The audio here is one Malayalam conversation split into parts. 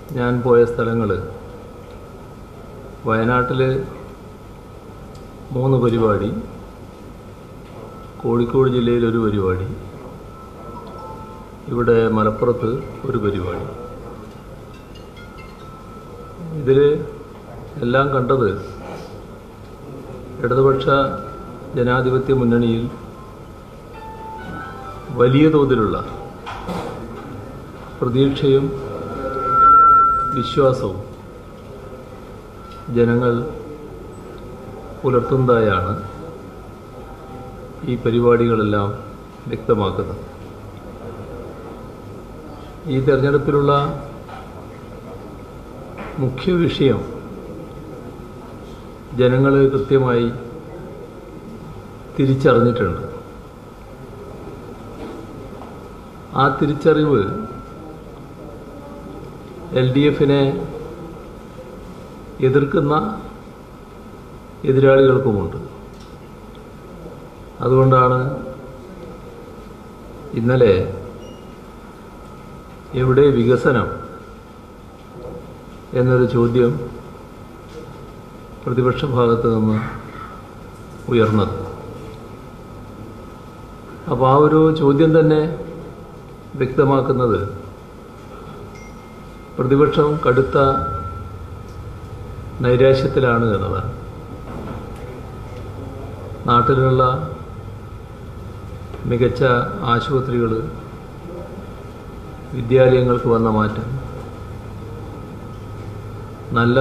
ഞാൻ പോയ സ്ഥലങ്ങൾ വയനാട്ടിൽ മൂന്ന് പരിപാടി കോഴിക്കോട് ജില്ലയിൽ ഒരു പരിപാടി ഇവിടെ മലപ്പുറത്ത് ഒരു പരിപാടി ഇതിൽ എല്ലാം കണ്ടത് ഇടതുപക്ഷ ജനാധിപത്യ മുന്നണിയിൽ വലിയ തോതിലുള്ള പ്രതീക്ഷയും വിശ്വാസവും ജനങ്ങൾ പുലർത്തുന്നതായാണ് ഈ പരിപാടികളെല്ലാം വ്യക്തമാക്കുന്നത് ഈ തെരഞ്ഞെടുപ്പിലുള്ള മുഖ്യ വിഷയം ജനങ്ങൾ കൃത്യമായി തിരിച്ചറിഞ്ഞിട്ടുണ്ട് ആ തിരിച്ചറിവ് എൽ ഡി എഫിനെ എതിർക്കുന്ന എതിരാളികൾക്കുമുണ്ട് അതുകൊണ്ടാണ് ഇന്നലെ എവിടെ വികസനം എന്നൊരു ചോദ്യം പ്രതിപക്ഷ ഭാഗത്ത് നിന്ന് ഉയർന്നത് അപ്പോൾ ആ ഒരു ചോദ്യം തന്നെ വ്യക്തമാക്കുന്നത് പ്രതിപക്ഷം കടുത്ത നൈരാശ്യത്തിലാണ് എന്നതാണ് നാട്ടിലുള്ള മികച്ച ആശുപത്രികൾ വിദ്യാലയങ്ങൾക്ക് വന്ന മാറ്റം നല്ല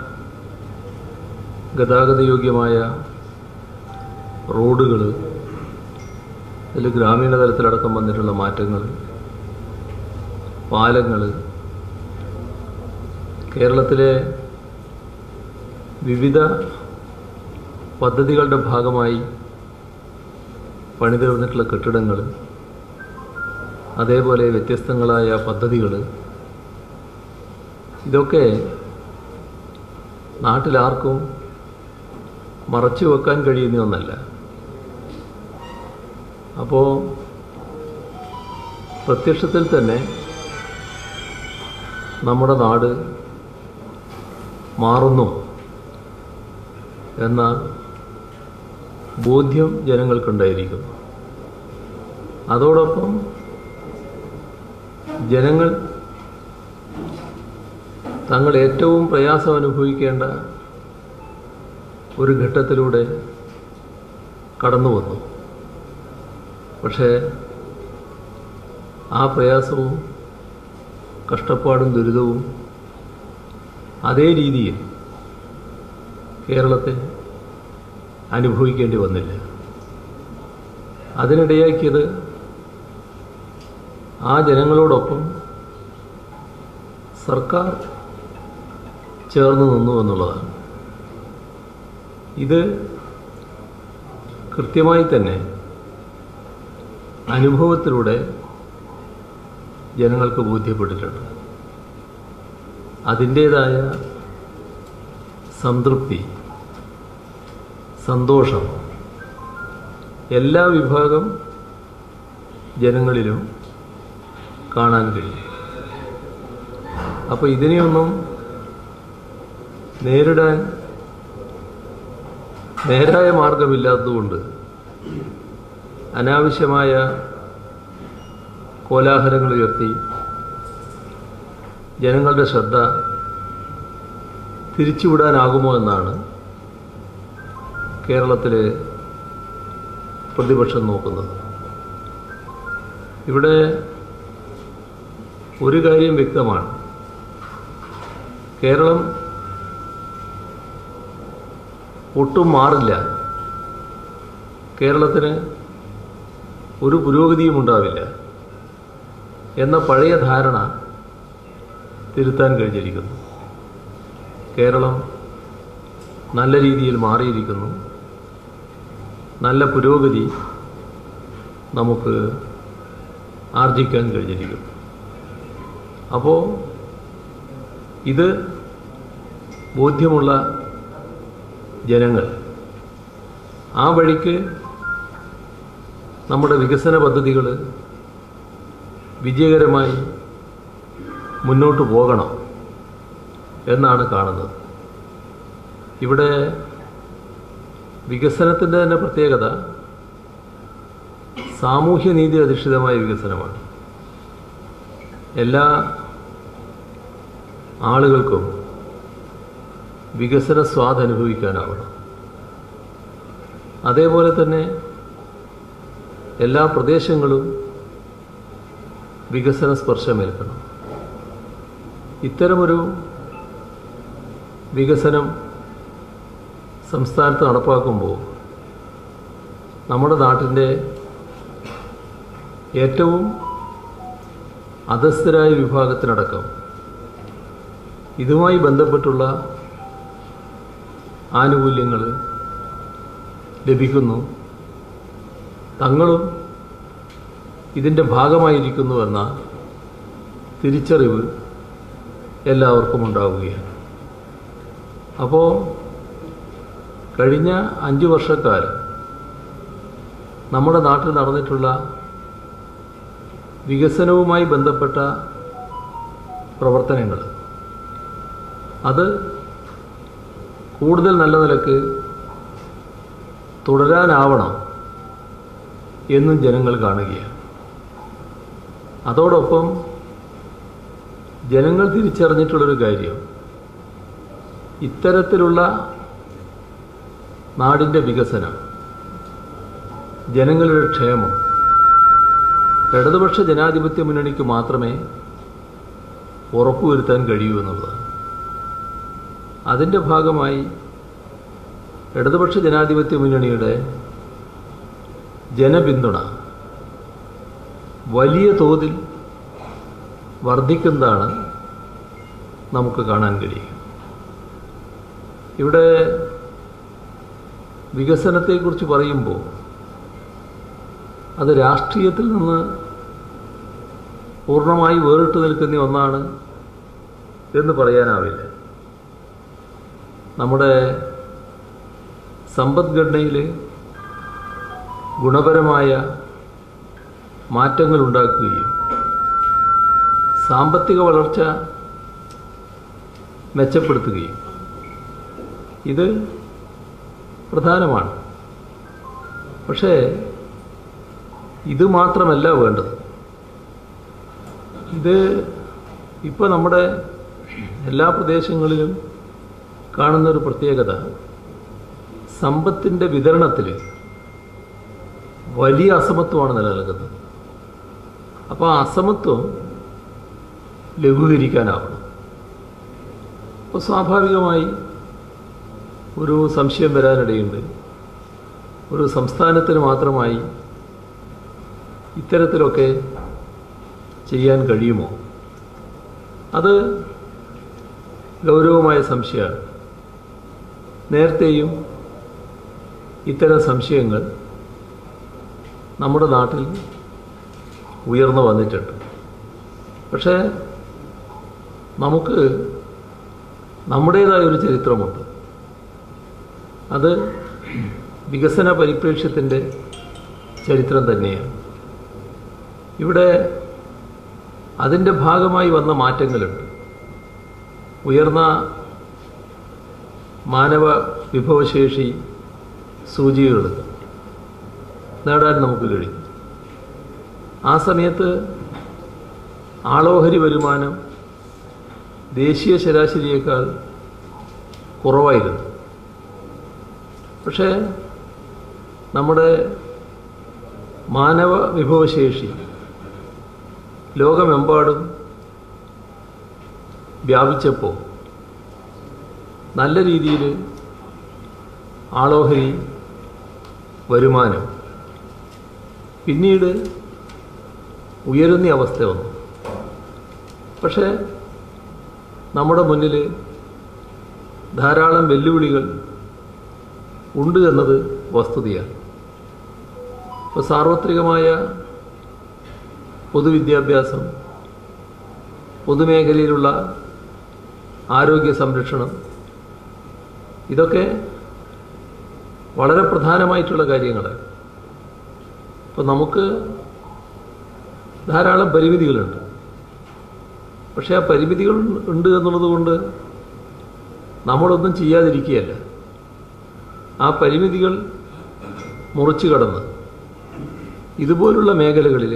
ഗതാഗതയോഗ്യമായ റോഡുകൾ അതിൽ ഗ്രാമീണ തലത്തിലടക്കം വന്നിട്ടുള്ള മാറ്റങ്ങൾ പാലങ്ങൾ കേരളത്തിലെ വിവിധ പദ്ധതികളുടെ ഭാഗമായി പണിതീർന്നിട്ടുള്ള കെട്ടിടങ്ങൾ അതേപോലെ വ്യത്യസ്തങ്ങളായ പദ്ധതികൾ ഇതൊക്കെ നാട്ടിലാർക്കും മറച്ചു വെക്കാൻ കഴിയുന്ന ഒന്നല്ല അപ്പോൾ പ്രത്യക്ഷത്തിൽ തന്നെ നമ്മുടെ നാട് മാറുന്നു എന്ന ബോധ്യം ജനങ്ങൾക്കുണ്ടായിരിക്കും അതോടൊപ്പം ജനങ്ങൾ തങ്ങൾ ഏറ്റവും പ്രയാസം അനുഭവിക്കേണ്ട ഒരു ഘട്ടത്തിലൂടെ കടന്നു വന്നു പക്ഷേ ആ പ്രയാസവും കഷ്ടപ്പാടും ദുരിതവും അതേ രീതിയിൽ കേരളത്തെ അനുഭവിക്കേണ്ടി വന്നില്ല അതിനിടയാക്കിയത് ആ ജനങ്ങളോടൊപ്പം സർക്കാർ ചേർന്ന് നിന്നു എന്നുള്ളതാണ് ഇത് കൃത്യമായി തന്നെ അനുഭവത്തിലൂടെ ജനങ്ങൾക്ക് ബോധ്യപ്പെട്ടിട്ടുണ്ട് അതിൻ്റേതായ സംതൃപ്തി സന്തോഷം എല്ലാ വിഭാഗം ജനങ്ങളിലും കാണാൻ കഴിയും അപ്പോൾ ഇതിനെയൊന്നും നേരിടാൻ നേരായ മാർഗമില്ലാത്തതുകൊണ്ട് അനാവശ്യമായ കോലാഹലങ്ങൾ ഉയർത്തി ജനങ്ങളുടെ ശ്രദ്ധ തിരിച്ചുവിടാനാകുമോ എന്നാണ് കേരളത്തിലെ പ്രതിപക്ഷം നോക്കുന്നത് ഇവിടെ ഒരു കാര്യം വ്യക്തമാണ് കേരളം ഒട്ടും മാറില്ല കേരളത്തിന് ഒരു പുരോഗതിയും ഉണ്ടാവില്ല എന്ന പഴയ ധാരണ തിരുത്താൻ കഴിഞ്ഞിരിക്കുന്നു കേരളം നല്ല രീതിയിൽ മാറിയിരിക്കുന്നു നല്ല പുരോഗതി നമുക്ക് ആർജിക്കാൻ കഴിഞ്ഞിരിക്കുന്നു അപ്പോൾ ഇത് ബോധ്യമുള്ള ജനങ്ങൾ ആ വഴിക്ക് നമ്മുടെ വികസന പദ്ധതികൾ വിജയകരമായി മുന്നോട്ട് പോകണം എന്നാണ് കാണുന്നത് ഇവിടെ വികസനത്തിൻ്റെ തന്നെ പ്രത്യേകത സാമൂഹ്യനീതി അധിഷ്ഠിതമായ വികസനമാണ് എല്ലാ ആളുകൾക്കും വികസന സ്വാദ് അനുഭവിക്കാനാവണം അതേപോലെ തന്നെ എല്ലാ പ്രദേശങ്ങളും വികസന സ്പർശമേൽക്കണം ഇത്തരമൊരു വികസനം സംസ്ഥാനത്ത് നടപ്പാക്കുമ്പോൾ നമ്മുടെ നാട്ടിൻ്റെ ഏറ്റവും അധസ്ഥരായ വിഭാഗത്തിനടക്കം ഇതുമായി ബന്ധപ്പെട്ടുള്ള ആനുകൂല്യങ്ങൾ ലഭിക്കുന്നു തങ്ങളും ഇതിൻ്റെ ഭാഗമായിരിക്കുന്നുവെന്ന തിരിച്ചറിവ് എല്ലാവർക്കും ഉണ്ടാവുകയാണ് അപ്പോൾ കഴിഞ്ഞ അഞ്ച് വർഷക്കാലം നമ്മുടെ നാട്ടിൽ നടന്നിട്ടുള്ള വികസനവുമായി ബന്ധപ്പെട്ട പ്രവർത്തനങ്ങൾ അത് കൂടുതൽ നല്ല നിലക്ക് തുടരാനാവണം എന്നും ജനങ്ങൾ കാണുകയാണ് അതോടൊപ്പം ജനങ്ങൾ തിരിച്ചറിഞ്ഞിട്ടുള്ളൊരു കാര്യം ഇത്തരത്തിലുള്ള നാടിൻ്റെ വികസനം ജനങ്ങളുടെ ക്ഷേമം ഇടതുപക്ഷ ജനാധിപത്യ മുന്നണിക്ക് മാത്രമേ ഉറപ്പുവരുത്താൻ കഴിയൂ എന്നുള്ളതാണ് അതിൻ്റെ ഭാഗമായി ഇടതുപക്ഷ ജനാധിപത്യ മുന്നണിയുടെ ജനപിന്തുണ വലിയ തോതിൽ വർദ്ധിക്കുന്നതാണ് നമുക്ക് കാണാൻ കഴിയുക ഇവിടെ വികസനത്തെക്കുറിച്ച് പറയുമ്പോൾ അത് രാഷ്ട്രീയത്തിൽ നിന്ന് പൂർണ്ണമായി വേറിട്ട് നിൽക്കുന്ന ഒന്നാണ് എന്ന് പറയാനാവില്ല നമ്മുടെ സമ്പദ്ഘടനയിൽ ഗുണപരമായ മാറ്റങ്ങൾ ഉണ്ടാക്കുകയും സാമ്പത്തിക വളർച്ച മെച്ചപ്പെടുത്തുകയും ഇത് പ്രധാനമാണ് പക്ഷേ ഇത് മാത്രമല്ല വേണ്ടത് ഇത് ഇപ്പോൾ നമ്മുടെ എല്ലാ പ്രദേശങ്ങളിലും കാണുന്നൊരു പ്രത്യേകത സമ്പത്തിൻ്റെ വിതരണത്തിൽ വലിയ അസമത്വമാണ് നിലനിൽക്കുന്നത് അപ്പോൾ ആ അസമത്വം ലഘൂകരിക്കാനാവണം അപ്പോൾ സ്വാഭാവികമായി ഒരു സംശയം വരാനിടയുണ്ട് ഒരു സംസ്ഥാനത്തിന് മാത്രമായി ഇത്തരത്തിലൊക്കെ ചെയ്യാൻ കഴിയുമോ അത് ഗൗരവമായ സംശയമാണ് നേരത്തെയും ഇത്തരം സംശയങ്ങൾ നമ്മുടെ നാട്ടിൽ ഉയർന്നു വന്നിട്ടുണ്ട് പക്ഷേ നമുക്ക് നമ്മുടേതായ ഒരു ചരിത്രമുണ്ട് അത് വികസന പരിപ്രേക്ഷ്യത്തിൻ്റെ ചരിത്രം തന്നെയാണ് ഇവിടെ അതിൻ്റെ ഭാഗമായി വന്ന മാറ്റങ്ങളുണ്ട് ഉയർന്ന മാനവ വിഭവശേഷി സൂചികകൾ നേടാൻ നമുക്ക് കഴിയും ആ സമയത്ത് ആളോഹരി വരുമാനം ദേശീയ ശരാശരിയേക്കാൾ കുറവായിരുന്നു പക്ഷേ നമ്മുടെ മാനവ വിഭവശേഷി ലോകമെമ്പാടും വ്യാപിച്ചപ്പോൾ നല്ല രീതിയിൽ ആളോഹരി വരുമാനം പിന്നീട് ഉയരുന്ന അവസ്ഥ വന്നു പക്ഷേ നമ്മുടെ മുന്നിൽ ധാരാളം വെല്ലുവിളികൾ ഉണ്ട് എന്നത് വസ്തുതയാണ് ഇപ്പോൾ സാർവത്രികമായ പൊതുവിദ്യാഭ്യാസം പൊതുമേഖലയിലുള്ള ആരോഗ്യ സംരക്ഷണം ഇതൊക്കെ വളരെ പ്രധാനമായിട്ടുള്ള കാര്യങ്ങളാണ് അപ്പോൾ നമുക്ക് ധാരാളം പരിമിതികളുണ്ട് പക്ഷേ ആ പരിമിതികൾ ഉണ്ട് എന്നുള്ളത് കൊണ്ട് നമ്മളൊന്നും ചെയ്യാതിരിക്കുകയല്ല ആ പരിമിതികൾ മുറിച്ചു കടന്ന് ഇതുപോലുള്ള മേഖലകളിൽ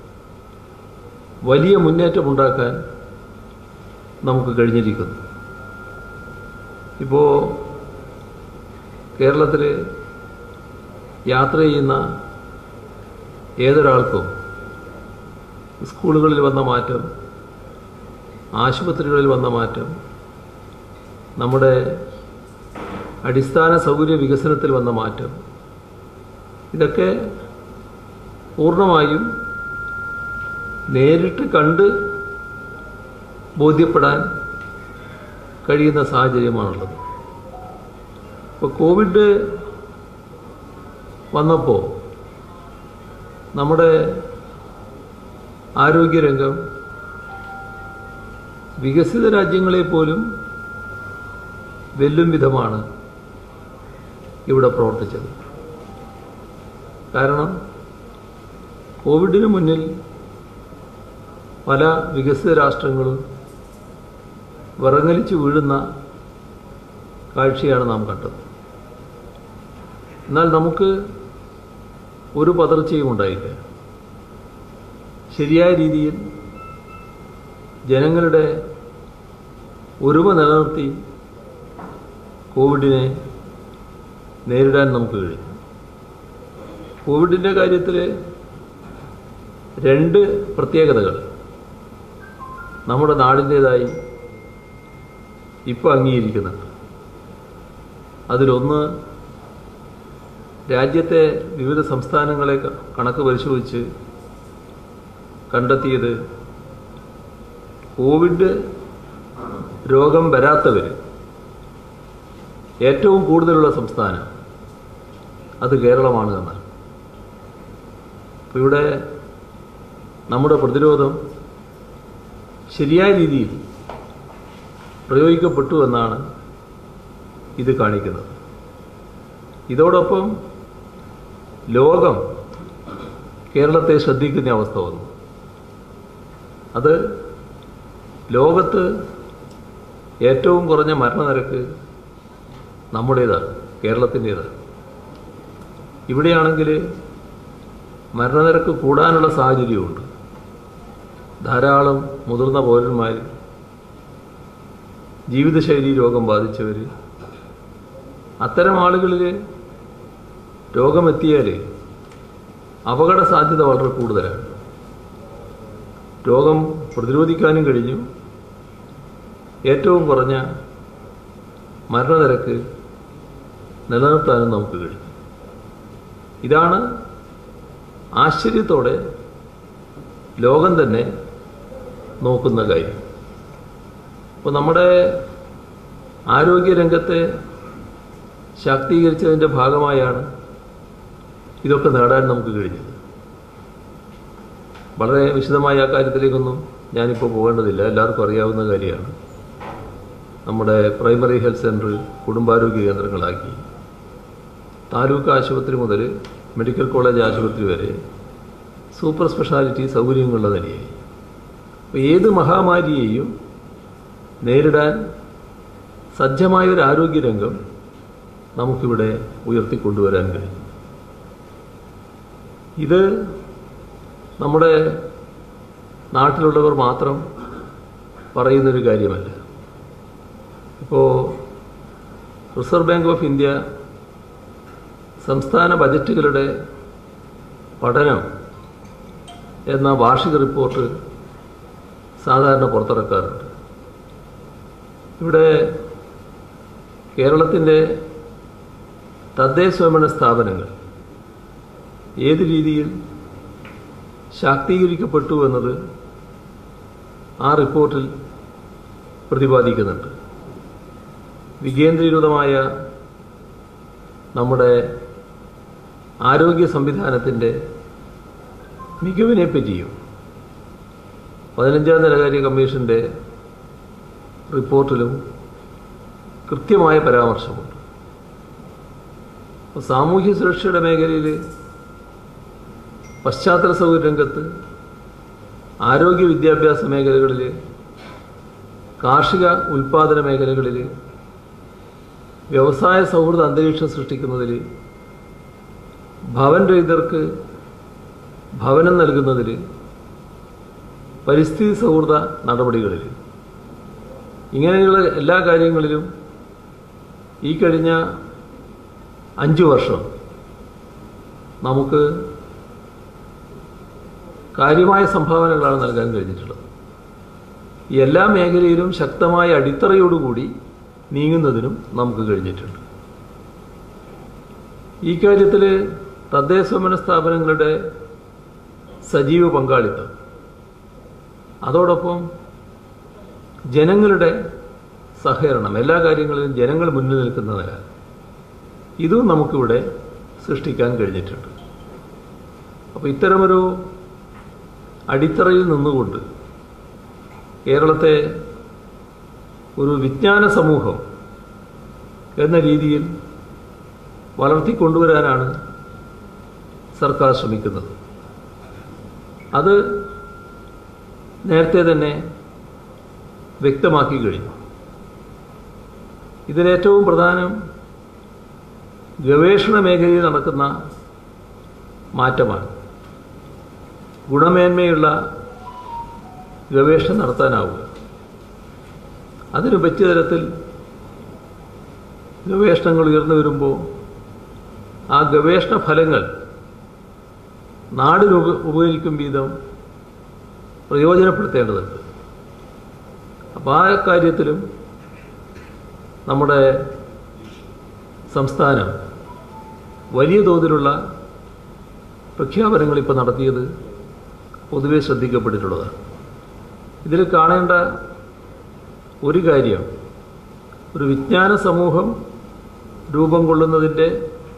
വലിയ മുന്നേറ്റമുണ്ടാക്കാൻ നമുക്ക് കഴിഞ്ഞിരിക്കുന്നു ഇപ്പോൾ കേരളത്തിൽ യാത്ര ചെയ്യുന്ന ഏതൊരാൾക്കും സ്കൂളുകളിൽ വന്ന മാറ്റം ആശുപത്രികളിൽ വന്ന മാറ്റം നമ്മുടെ അടിസ്ഥാന സൗകര്യ വികസനത്തിൽ വന്ന മാറ്റം ഇതൊക്കെ പൂർണ്ണമായും നേരിട്ട് കണ്ട് ബോധ്യപ്പെടാൻ കഴിയുന്ന സാഹചര്യമാണുള്ളത് ഇപ്പോൾ കോവിഡ് വന്നപ്പോൾ നമ്മുടെ ആരോഗ്യരംഗം വികസിത രാജ്യങ്ങളെ പോലും വെല്ലും വിധമാണ് ഇവിടെ പ്രവർത്തിച്ചത് കാരണം കോവിഡിന് മുന്നിൽ പല വികസിത രാഷ്ട്രങ്ങളും വിറങ്ങലിച്ച് വീഴുന്ന കാഴ്ചയാണ് നാം കണ്ടത് എന്നാൽ നമുക്ക് ഒരു പതർച്ചയും ഉണ്ടായില്ല ശരിയായ രീതിയിൽ ജനങ്ങളുടെ ഒരുമ നിലനിർത്തി കോവിഡിനെ നേരിടാൻ നമുക്ക് കഴിഞ്ഞു കോവിഡിൻ്റെ കാര്യത്തിൽ രണ്ട് പ്രത്യേകതകൾ നമ്മുടെ നാടിൻ്റേതായി ഇപ്പോൾ അംഗീകരിക്കുന്നുണ്ട് അതിലൊന്ന് രാജ്യത്തെ വിവിധ സംസ്ഥാനങ്ങളെ ക- കണക്ക് പരിശോധിച്ച് കണ്ടെത്തിയത് കോവിഡ് രോഗം വരാത്തവർ ഏറ്റവും കൂടുതലുള്ള സംസ്ഥാനം അത് കേരളമാണ് എന്നാണ് അപ്പോൾ ഇവിടെ നമ്മുടെ പ്രതിരോധം ശരിയായ രീതിയിൽ പ്രയോഗിക്കപ്പെട്ടു എന്നാണ് ഇത് കാണിക്കുന്നത് ഇതോടൊപ്പം ലോകം കേരളത്തെ ശ്രദ്ധിക്കുന്ന അവസ്ഥ വന്നു അത് ലോകത്ത് ഏറ്റവും കുറഞ്ഞ മരണനിരക്ക് നമ്മുടേതാണ് കേരളത്തിൻ്റേതാണ് ഇവിടെയാണെങ്കിൽ മരണനിരക്ക് കൂടാനുള്ള സാഹചര്യമുണ്ട് ധാരാളം മുതിർന്ന പൗരന്മാർ ജീവിതശൈലി രോഗം ബാധിച്ചവർ അത്തരം ആളുകളിൽ രോഗമെത്തിയാൽ അപകട സാധ്യത വളരെ കൂടുതലാണ് രോഗം പ്രതിരോധിക്കാനും കഴിഞ്ഞു ഏറ്റവും കുറഞ്ഞ മരണനിരക്ക് നിലനിർത്താനും നമുക്ക് കഴിഞ്ഞു ഇതാണ് ആശ്ചര്യത്തോടെ ലോകം തന്നെ നോക്കുന്ന കാര്യം അപ്പോൾ നമ്മുടെ ആരോഗ്യരംഗത്തെ ശാക്തീകരിച്ചതിൻ്റെ ഭാഗമായാണ് ഇതൊക്കെ നേടാൻ നമുക്ക് കഴിഞ്ഞത് വളരെ വിശദമായ ആ കാര്യത്തിലേക്കൊന്നും ഞാനിപ്പോൾ പോകേണ്ടതില്ല എല്ലാവർക്കും അറിയാവുന്ന കാര്യമാണ് നമ്മുടെ പ്രൈമറി ഹെൽത്ത് സെൻറ്റർ കുടുംബാരോഗ്യ കേന്ദ്രങ്ങളാക്കി താലൂക്ക് ആശുപത്രി മുതൽ മെഡിക്കൽ കോളേജ് ആശുപത്രി വരെ സൂപ്പർ സ്പെഷ്യാലിറ്റി സൗകര്യങ്ങളുള്ള നിലയായി അപ്പോൾ ഏത് മഹാമാരിയെയും നേരിടാൻ സജ്ജമായ ഒരു ആരോഗ്യരംഗം നമുക്കിവിടെ ഉയർത്തിക്കൊണ്ടുവരാൻ കഴിയും ഇത് നമ്മുടെ നാട്ടിലുള്ളവർ മാത്രം പറയുന്നൊരു കാര്യമല്ല ഇപ്പോൾ റിസർവ് ബാങ്ക് ഓഫ് ഇന്ത്യ സംസ്ഥാന ബജറ്റുകളുടെ പഠനം എന്ന വാർഷിക റിപ്പോർട്ട് സാധാരണ പുറത്തിറക്കാറുണ്ട് ഇവിടെ കേരളത്തിൻ്റെ തദ്ദേശ സ്വയംഭരണ സ്ഥാപനങ്ങൾ ഏത് രീതിയിൽ ശാക്തീകരിക്കപ്പെട്ടു എന്നത് ആ റിപ്പോർട്ടിൽ പ്രതിപാദിക്കുന്നുണ്ട് വികേന്ദ്രീകൃതമായ നമ്മുടെ ആരോഗ്യ സംവിധാനത്തിൻ്റെ മികവിനെ പറ്റിയും പതിനഞ്ചാം ധനകാര്യ കമ്മീഷൻ്റെ റിപ്പോർട്ടിലും കൃത്യമായ പരാമർശമുണ്ട് അപ്പോൾ സാമൂഹ്യ സുരക്ഷയുടെ മേഖലയിൽ പശ്ചാത്തല സൗകര്യ രംഗത്ത് ആരോഗ്യ വിദ്യാഭ്യാസ മേഖലകളിൽ കാർഷിക ഉൽപാദന മേഖലകളിൽ വ്യവസായ സൗഹൃദ അന്തരീക്ഷം സൃഷ്ടിക്കുന്നതിൽ ഭവൻ രഹിതർക്ക് ഭവനം നൽകുന്നതിൽ പരിസ്ഥിതി സൗഹൃദ നടപടികളിൽ ഇങ്ങനെയുള്ള എല്ലാ കാര്യങ്ങളിലും ഈ കഴിഞ്ഞ അഞ്ച് വർഷം നമുക്ക് കാര്യമായ സംഭാവനകളാണ് നൽകാൻ കഴിഞ്ഞിട്ടുള്ളത് ഈ എല്ലാ മേഖലയിലും ശക്തമായ അടിത്തറയോടുകൂടി നീങ്ങുന്നതിനും നമുക്ക് കഴിഞ്ഞിട്ടുണ്ട് ഈ കാര്യത്തിൽ തദ്ദേശഭരണ സ്ഥാപനങ്ങളുടെ സജീവ പങ്കാളിത്തം അതോടൊപ്പം ജനങ്ങളുടെ സഹകരണം എല്ലാ കാര്യങ്ങളിലും ജനങ്ങൾ മുന്നിൽ നിൽക്കുന്ന നില ഇതും നമുക്കിവിടെ സൃഷ്ടിക്കാൻ കഴിഞ്ഞിട്ടുണ്ട് അപ്പോൾ ഇത്തരമൊരു അടിത്തറയിൽ നിന്നുകൊണ്ട് കേരളത്തെ ഒരു വിജ്ഞാന സമൂഹം എന്ന രീതിയിൽ വളർത്തിക്കൊണ്ടുവരാനാണ് സർക്കാർ ശ്രമിക്കുന്നത് അത് നേരത്തെ തന്നെ വ്യക്തമാക്കി കഴിഞ്ഞു ഇതിലേറ്റവും പ്രധാനം ഗവേഷണ മേഖലയിൽ നടക്കുന്ന മാറ്റമാണ് ഗുണമേന്മയുള്ള ഗവേഷണം നടത്താനാവുക അതിന് പറ്റിയ തരത്തിൽ ഗവേഷണങ്ങൾ ഉയർന്നു വരുമ്പോൾ ആ ഗവേഷണ ഫലങ്ങൾ നാടിന് ഉപ ഉപകരിക്കും വിധം പ്രയോജനപ്പെടുത്തേണ്ടതുണ്ട് അപ്പോൾ ആ കാര്യത്തിലും നമ്മുടെ സംസ്ഥാനം വലിയ തോതിലുള്ള പ്രഖ്യാപനങ്ങൾ ഇപ്പോൾ നടത്തിയത് പൊതുവെ ശ്രദ്ധിക്കപ്പെട്ടിട്ടുള്ളതാണ് ഇതിൽ കാണേണ്ട ഒരു കാര്യം ഒരു വിജ്ഞാന സമൂഹം രൂപം കൊള്ളുന്നതിൻ്റെ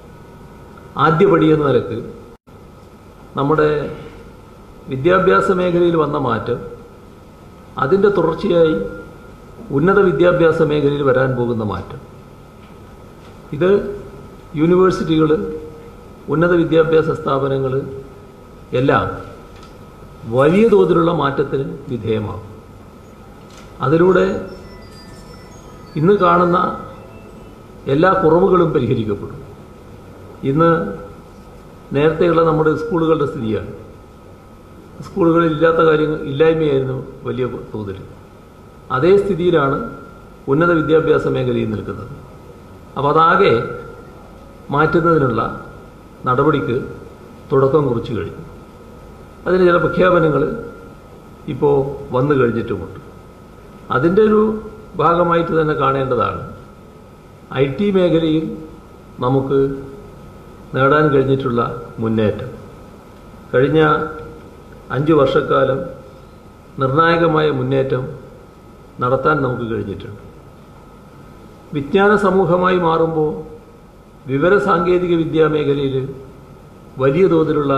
ആദ്യപടി എന്ന നിലക്ക് നമ്മുടെ വിദ്യാഭ്യാസ മേഖലയിൽ വന്ന മാറ്റം അതിൻ്റെ തുടർച്ചയായി ഉന്നത വിദ്യാഭ്യാസ മേഖലയിൽ വരാൻ പോകുന്ന മാറ്റം ഇത് യൂണിവേഴ്സിറ്റികൾ ഉന്നത വിദ്യാഭ്യാസ സ്ഥാപനങ്ങൾ എല്ലാം വലിയ തോതിലുള്ള മാറ്റത്തിന് വിധേയമാകും അതിലൂടെ ഇന്ന് കാണുന്ന എല്ലാ കുറവുകളും പരിഹരിക്കപ്പെടും ഇന്ന് നേരത്തെയുള്ള നമ്മുടെ സ്കൂളുകളുടെ സ്ഥിതിയാണ് സ്കൂളുകളിൽ ഇല്ലാത്ത കാര്യങ്ങൾ ഇല്ലായ്മയായിരുന്നു വലിയ തോതിൽ അതേ സ്ഥിതിയിലാണ് ഉന്നത വിദ്യാഭ്യാസ മേഖലയിൽ നിൽക്കുന്നത് അപ്പോൾ അതാകെ മാറ്റുന്നതിനുള്ള നടപടിക്ക് തുടക്കം കുറിച്ച് കഴിഞ്ഞു അതിന് ചില പ്രഖ്യാപനങ്ങൾ ഇപ്പോൾ വന്നു കഴിഞ്ഞിട്ടുമുണ്ട് അതിൻ്റെ ഒരു ഭാഗമായിട്ട് തന്നെ കാണേണ്ടതാണ് ഐ ടി മേഖലയിൽ നമുക്ക് നേടാൻ കഴിഞ്ഞിട്ടുള്ള മുന്നേറ്റം കഴിഞ്ഞ അഞ്ച് വർഷക്കാലം നിർണായകമായ മുന്നേറ്റം നടത്താൻ നമുക്ക് കഴിഞ്ഞിട്ടുണ്ട് വിജ്ഞാന സമൂഹമായി മാറുമ്പോൾ വിവര സാങ്കേതിക വിദ്യാ മേഖലയിൽ വലിയ തോതിലുള്ള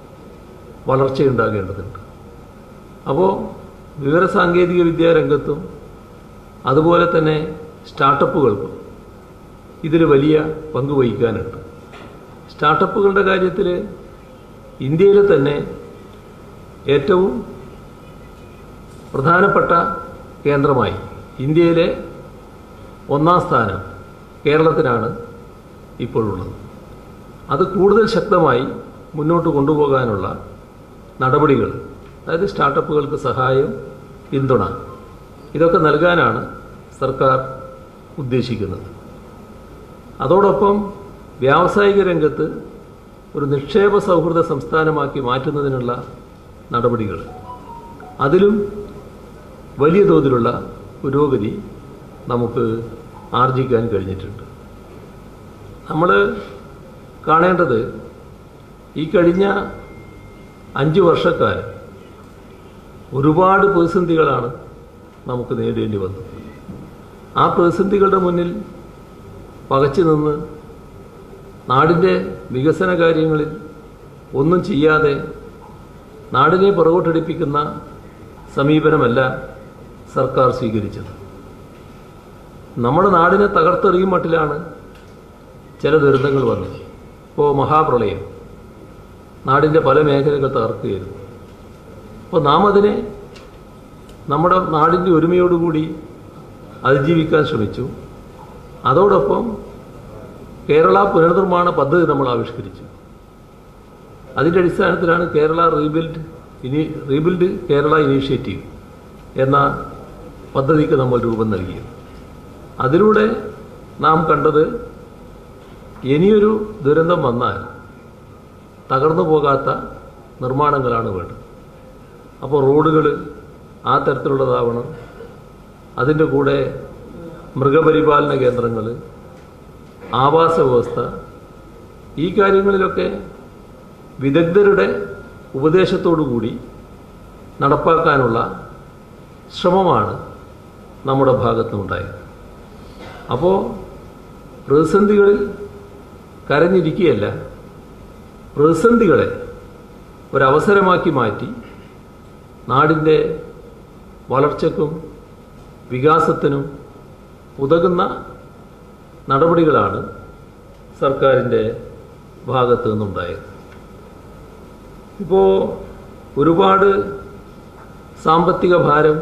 വളർച്ചയുണ്ടാകേണ്ടതുണ്ട് അപ്പോൾ വിവര സാങ്കേതിക വിദ്യാ രംഗത്തും അതുപോലെ തന്നെ സ്റ്റാർട്ടപ്പുകൾക്കും ഇതിൽ വലിയ പങ്ക് വഹിക്കാനുണ്ട് സ്റ്റാർട്ടപ്പുകളുടെ കാര്യത്തിൽ ഇന്ത്യയിലെ തന്നെ ഏറ്റവും പ്രധാനപ്പെട്ട കേന്ദ്രമായി ഇന്ത്യയിലെ ഒന്നാം സ്ഥാനം കേരളത്തിനാണ് ഇപ്പോഴുള്ളത് അത് കൂടുതൽ ശക്തമായി മുന്നോട്ട് കൊണ്ടുപോകാനുള്ള നടപടികൾ അതായത് സ്റ്റാർട്ടപ്പുകൾക്ക് സഹായം പിന്തുണ ഇതൊക്കെ നൽകാനാണ് സർക്കാർ ഉദ്ദേശിക്കുന്നത് അതോടൊപ്പം വ്യാവസായിക രംഗത്ത് ഒരു നിക്ഷേപ സൗഹൃദ സംസ്ഥാനമാക്കി മാറ്റുന്നതിനുള്ള നടപടികൾ അതിലും വലിയ തോതിലുള്ള പുരോഗതി നമുക്ക് ആർജിക്കാൻ കഴിഞ്ഞിട്ടുണ്ട് നമ്മൾ കാണേണ്ടത് ഈ കഴിഞ്ഞ അഞ്ച് വർഷക്കാലം ഒരുപാട് പ്രതിസന്ധികളാണ് നമുക്ക് നേരിടേണ്ടി വന്നത് ആ പ്രതിസന്ധികളുടെ മുന്നിൽ പകച്ചു നിന്ന് നാടിൻ്റെ വികസന കാര്യങ്ങളിൽ ഒന്നും ചെയ്യാതെ നാടിനെ പുറകോട്ടടിപ്പിക്കുന്ന സമീപനമല്ല സർക്കാർ സ്വീകരിച്ചത് നമ്മുടെ നാടിനെ തകർത്തെറിയും മട്ടിലാണ് ചില ദുരന്തങ്ങൾ വന്നത് ഇപ്പോൾ മഹാപ്രളയം നാടിൻ്റെ പല മേഖലകൾ തകർക്കുകയായിരുന്നു അപ്പോൾ നാം അതിനെ നമ്മുടെ നാടിൻ്റെ ഒരുമയോടുകൂടി അതിജീവിക്കാൻ ശ്രമിച്ചു അതോടൊപ്പം കേരള പുനർനിർമ്മാണ പദ്ധതി നമ്മൾ ആവിഷ്കരിച്ചു അതിൻ്റെ അടിസ്ഥാനത്തിലാണ് കേരള റീബിൽഡ് ഇനി റീബിൽഡ് കേരള ഇനീഷ്യേറ്റീവ് എന്ന പദ്ധതിക്ക് നമ്മൾ രൂപം നൽകിയത് അതിലൂടെ നാം കണ്ടത് ഇനിയൊരു ദുരന്തം വന്നാൽ തകർന്നു പോകാത്ത നിർമ്മാണങ്ങളാണ് വേണ്ടത് അപ്പോൾ റോഡുകൾ ആ തരത്തിലുള്ളതാവണം അതിൻ്റെ കൂടെ മൃഗപരിപാലന കേന്ദ്രങ്ങൾ ആവാസ വ്യവസ്ഥ ഈ കാര്യങ്ങളിലൊക്കെ വിദഗ്ധരുടെ ഉപദേശത്തോടു കൂടി നടപ്പാക്കാനുള്ള ശ്രമമാണ് നമ്മുടെ ഭാഗത്തുനിന്നുണ്ടായത് അപ്പോൾ പ്രതിസന്ധികളിൽ കരഞ്ഞിരിക്കുകയല്ല പ്രതിസന്ധികളെ ഒരവസരമാക്കി മാറ്റി നാടിൻ്റെ വളർച്ചയ്ക്കും വികാസത്തിനും ഉതകുന്ന നടപടികളാണ് സർക്കാരിൻ്റെ ഭാഗത്തു നിന്നുണ്ടായത് ഇപ്പോൾ ഒരുപാട് സാമ്പത്തിക ഭാരം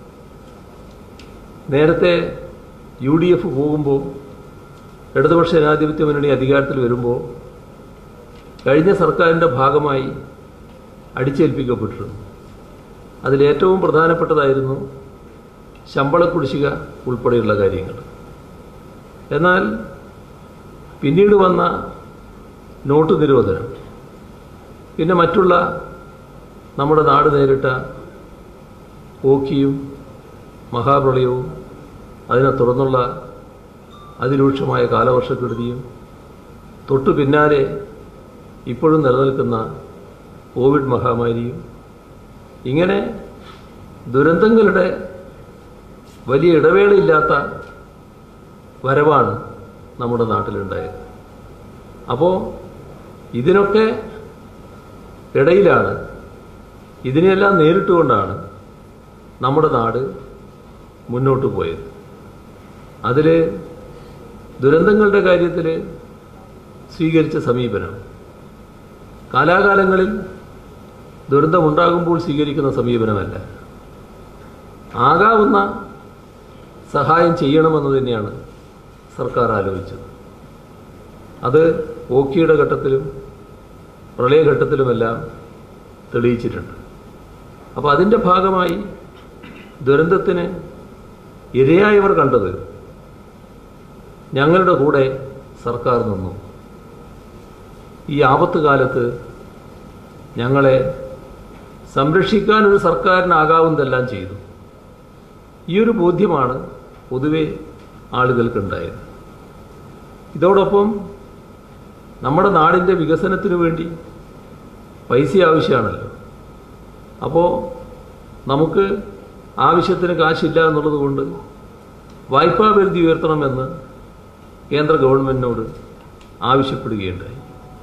നേരത്തെ യു ഡി എഫ് പോകുമ്പോൾ ഇടതുപക്ഷ ജനാധിപത്യ മുന്നണി അധികാരത്തിൽ വരുമ്പോൾ കഴിഞ്ഞ സർക്കാരിൻ്റെ ഭാഗമായി അടിച്ചേൽപ്പിക്കപ്പെട്ടിരുന്നു അതിലേറ്റവും പ്രധാനപ്പെട്ടതായിരുന്നു ശമ്പള കുടിശ്ശിക ഉൾപ്പെടെയുള്ള കാര്യങ്ങൾ എന്നാൽ പിന്നീട് വന്ന നോട്ട് നിരോധനം പിന്നെ മറ്റുള്ള നമ്മുടെ നാട് നേരിട്ട ഓക്കിയും മഹാപ്രളയവും അതിനെ തുടർന്നുള്ള അതിരൂക്ഷമായ കാലവർഷക്കെടുതിയും തൊട്ടു പിന്നാലെ ഇപ്പോഴും നിലനിൽക്കുന്ന കോവിഡ് മഹാമാരിയും ഇങ്ങനെ ദുരന്തങ്ങളുടെ വലിയ ഇടവേളയില്ലാത്ത വരവാണ് നമ്മുടെ നാട്ടിലുണ്ടായത് അപ്പോൾ ഇതിനൊക്കെ ഇടയിലാണ് ഇതിനെല്ലാം നേരിട്ടുകൊണ്ടാണ് നമ്മുടെ നാട് മുന്നോട്ട് പോയത് അതിൽ ദുരന്തങ്ങളുടെ കാര്യത്തിൽ സ്വീകരിച്ച സമീപനം കാലാകാലങ്ങളിൽ ദുരന്തമുണ്ടാകുമ്പോൾ സ്വീകരിക്കുന്ന സമീപനമല്ല ആകാവുന്ന സഹായം ചെയ്യണമെന്ന് തന്നെയാണ് സർക്കാർ ആലോചിച്ചത് അത് ഓക്കിയുടെ ഘട്ടത്തിലും പ്രളയഘട്ടത്തിലുമെല്ലാം തെളിയിച്ചിട്ടുണ്ട് അപ്പോൾ അതിൻ്റെ ഭാഗമായി ദുരന്തത്തിന് ഇരയായവർ കണ്ടത് ഞങ്ങളുടെ കൂടെ സർക്കാർ നിന്നു ഈ ആപത്ത് കാലത്ത് ഞങ്ങളെ സംരക്ഷിക്കാൻ ഒരു സർക്കാരിനാകാവുന്നതെല്ലാം ചെയ്തു ഈ ഒരു ബോധ്യമാണ് പൊതുവെ ആളുകൾക്കുണ്ടായത് ഇതോടൊപ്പം നമ്മുടെ നാടിൻ്റെ വികസനത്തിന് വേണ്ടി പൈസ ആവശ്യമാണല്ലോ അപ്പോൾ നമുക്ക് ആവശ്യത്തിന് കാശില്ല എന്നുള്ളത് കൊണ്ട് വായ്പാ പരിധി ഉയർത്തണമെന്ന് കേന്ദ്ര ഗവൺമെൻറ്റിനോട് ആവശ്യപ്പെടുകയുണ്ടായി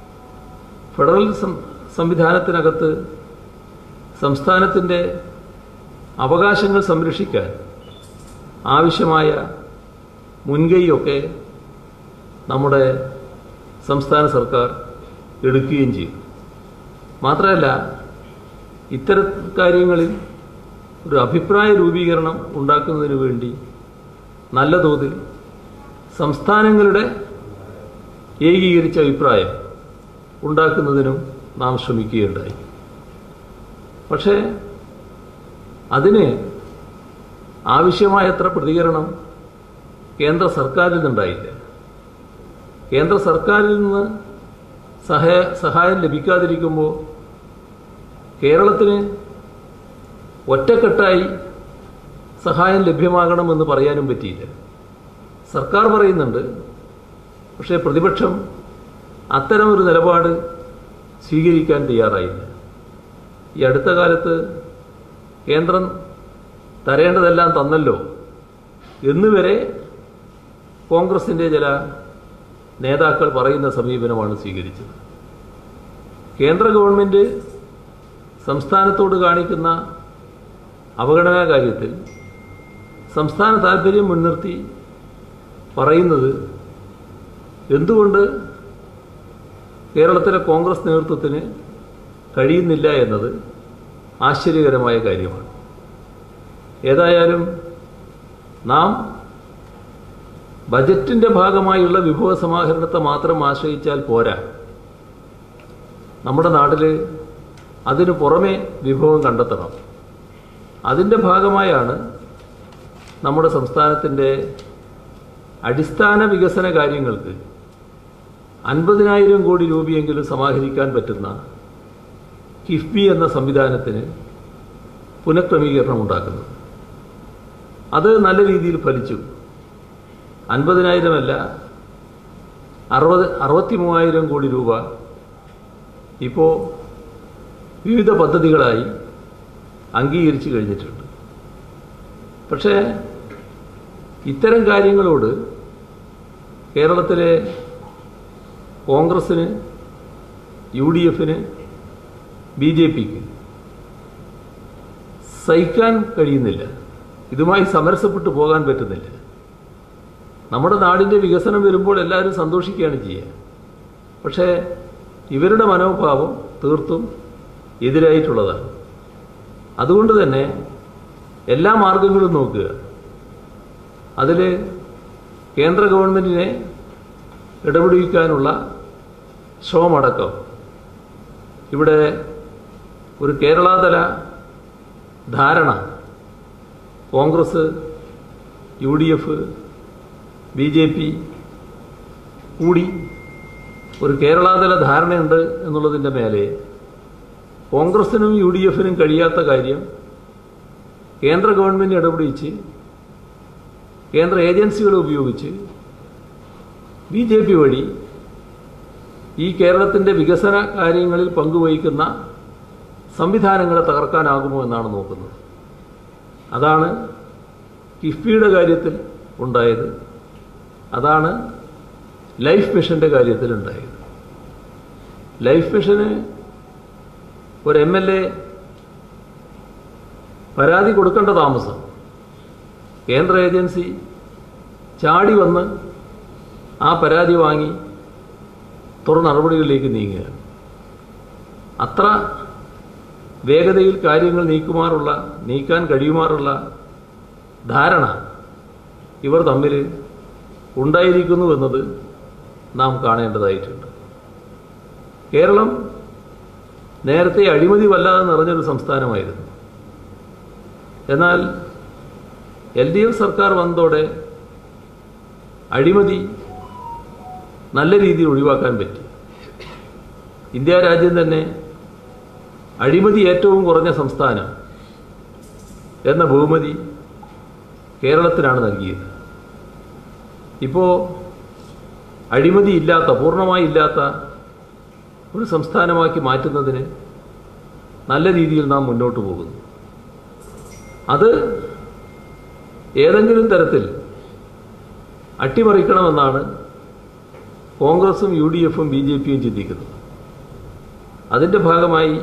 ഫെഡറൽ സം- സംവിധാനത്തിനകത്ത് സംസ്ഥാനത്തിൻ്റെ അവകാശങ്ങൾ സംരക്ഷിക്കാൻ ആവശ്യമായ മുൻകൈയൊക്കെ നമ്മുടെ സംസ്ഥാന സർക്കാർ എടുക്കുകയും ചെയ്തു മാത്രമല്ല ഇത്തരം കാര്യങ്ങളിൽ ഒരു അഭിപ്രായ രൂപീകരണം ഉണ്ടാക്കുന്നതിന് വേണ്ടി നല്ല തോതിൽ സംസ്ഥാനങ്ങളുടെ ഏകീകരിച്ച അഭിപ്രായം ഉണ്ടാക്കുന്നതിനും നാം ശ്രമിക്കുകയുണ്ടായി പക്ഷേ അതിന് ആവശ്യമായത്ര പ്രതികരണം കേന്ദ്ര സർക്കാരിൽ നിന്നുണ്ടായില്ല കേന്ദ്ര സർക്കാരിൽ നിന്ന് സഹായ സഹായം ലഭിക്കാതിരിക്കുമ്പോൾ കേരളത്തിന് ഒറ്റക്കെട്ടായി സഹായം ലഭ്യമാകണമെന്ന് പറയാനും പറ്റിയില്ല സർക്കാർ പറയുന്നുണ്ട് പക്ഷേ പ്രതിപക്ഷം അത്തരമൊരു നിലപാട് സ്വീകരിക്കാൻ തയ്യാറായില്ല ഈ അടുത്ത കാലത്ത് കേന്ദ്രം തരേണ്ടതെല്ലാം തന്നല്ലോ എന്നുവരെ കോൺഗ്രസിൻ്റെ ചില നേതാക്കൾ പറയുന്ന സമീപനമാണ് സ്വീകരിച്ചത് കേന്ദ്ര ഗവൺമെൻറ് സംസ്ഥാനത്തോട് കാണിക്കുന്ന അവഗണനാ കാര്യത്തിൽ സംസ്ഥാന താല്പര്യം മുൻനിർത്തി പറയുന്നത് എന്തുകൊണ്ട് കേരളത്തിലെ കോൺഗ്രസ് നേതൃത്വത്തിന് കഴിയുന്നില്ല എന്നത് ആശ്ചര്യകരമായ കാര്യമാണ് ഏതായാലും നാം ബജറ്റിന്റെ ഭാഗമായുള്ള വിഭവ സമാഹരണത്തെ മാത്രം ആശ്രയിച്ചാൽ പോരാ നമ്മുടെ നാട്ടിൽ അതിനു പുറമെ വിഭവം കണ്ടെത്തണം അതിൻ്റെ ഭാഗമായാണ് നമ്മുടെ സംസ്ഥാനത്തിൻ്റെ അടിസ്ഥാന വികസന കാര്യങ്ങൾക്ക് അൻപതിനായിരം കോടി രൂപയെങ്കിലും സമാഹരിക്കാൻ പറ്റുന്ന കിഫ്ബി എന്ന സംവിധാനത്തിന് പുനഃക്രമീകരണം ഉണ്ടാക്കുന്നത് അത് നല്ല രീതിയിൽ ഫലിച്ചു അൻപതിനായിരമല്ല അറുപത് അറുപത്തി മൂവായിരം കോടി രൂപ ഇപ്പോൾ വിവിധ പദ്ധതികളായി അംഗീകരിച്ചു കഴിഞ്ഞിട്ടുണ്ട് പക്ഷേ ഇത്തരം കാര്യങ്ങളോട് കേരളത്തിലെ കോൺഗ്രസ്സിന് യു ഡി എഫിന് ബി ജെ പിക്ക് സഹിക്കാൻ കഴിയുന്നില്ല ഇതുമായി സമരസപ്പെട്ടു പോകാൻ പറ്റുന്നില്ല നമ്മുടെ നാടിൻ്റെ വികസനം വരുമ്പോൾ എല്ലാവരും സന്തോഷിക്കുകയാണ് ചെയ്യുക പക്ഷേ ഇവരുടെ മനോഭാവം തീർത്തും എതിരായിട്ടുള്ളതാണ് അതുകൊണ്ട് തന്നെ എല്ലാ മാർഗങ്ങളും നോക്കുക അതിൽ കേന്ദ്ര ഗവൺമെൻറ്റിനെ ഇടപെടിക്കാനുള്ള ശ്രമമടക്കം ഇവിടെ ഒരു കേരളതല ധാരണ Congress U D F B J P കൂടി ഒരു കേരളതല ധാരണയുണ്ട് എന്നുള്ളതിൻ്റെ മേലെ കോൺഗ്രസിനും യു ഡി എഫിനും കഴിയാത്ത കാര്യം കേന്ദ്ര ഗവൺമെൻറ് ഇടപെടിച്ച് കേന്ദ്ര ഏജൻസികളെ ഉപയോഗിച്ച് ബി ജെ പി വഴി ഈ കേരളത്തിൻ്റെ വികസന കാര്യങ്ങളിൽ പങ്കുവഹിക്കുന്ന സംവിധാനങ്ങളെ തകർക്കാനാകുമോ എന്നാണ് നോക്കുന്നത് അതാണ് കിഫ്ബിയുടെ കാര്യത്തിൽ ഉണ്ടായത് അതാണ് ലൈഫ് മിഷൻ്റെ കാര്യത്തിൽ ഉണ്ടായത് ലൈഫ് മിഷന് ഒരു എം എൽ എ പരാതി കൊടുക്കേണ്ട താമസം കേന്ദ്ര ഏജൻസി ചാടി വന്ന് ആ പരാതി വാങ്ങി തുറ നടപടികളിലേക്ക് നീങ്ങുക അത്ര വേഗതയിൽ കാര്യങ്ങൾ നീക്കുമാറുള്ള നീക്കാൻ കഴിയുമാറുള്ള ധാരണ ഇവർ തമ്മിൽ ഉണ്ടായിരിക്കുന്നു എന്നത് നാം കാണേണ്ടതായിട്ടുണ്ട് കേരളം നേരത്തെ അഴിമതി വല്ലാതെ നിറഞ്ഞൊരു സംസ്ഥാനമായിരുന്നു എന്നാൽ എൽ ഡി എഫ് സർക്കാർ വന്നതോടെ അഴിമതി നല്ല രീതിയിൽ ഒഴിവാക്കാൻ പറ്റി ഇന്ത്യ രാജ്യം തന്നെ അഴിമതി ഏറ്റവും കുറഞ്ഞ സംസ്ഥാനം എന്ന ബഹുമതി കേരളത്തിനാണ് നൽകിയത് ഇപ്പോൾ അഴിമതി ഇല്ലാത്ത പൂർണ്ണമായി ഇല്ലാത്ത ഒരു സംസ്ഥാനമാക്കി മാറ്റുന്നതിന് നല്ല രീതിയിൽ നാം മുന്നോട്ട് പോകുന്നു അത് ഏതെങ്കിലും തരത്തിൽ അട്ടിമറിക്കണമെന്നാണ് കോൺഗ്രസും യു ഡി എഫും ബി ജെ പിയും ചിന്തിക്കുന്നത് അതിൻ്റെ ഭാഗമായി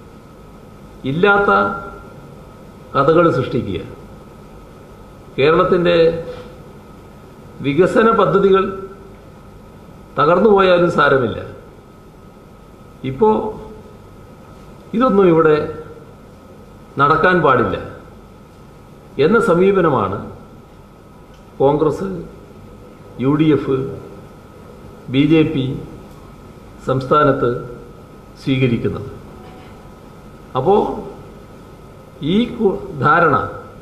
ഇല്ലാത്ത കഥകൾ സൃഷ്ടിക്കുക കേരളത്തിൻ്റെ വികസന പദ്ധതികൾ തകർന്നു പോയാലും സാരമില്ല ഇപ്പോൾ ഇതൊന്നും ഇവിടെ നടക്കാൻ പാടില്ല എന്ന സമീപനമാണ് Congress U D F B J P സംസ്ഥാനത്ത് സ്വീകരിക്കുന്നത് അപ്പോൾ ഈ കു- ധാരണ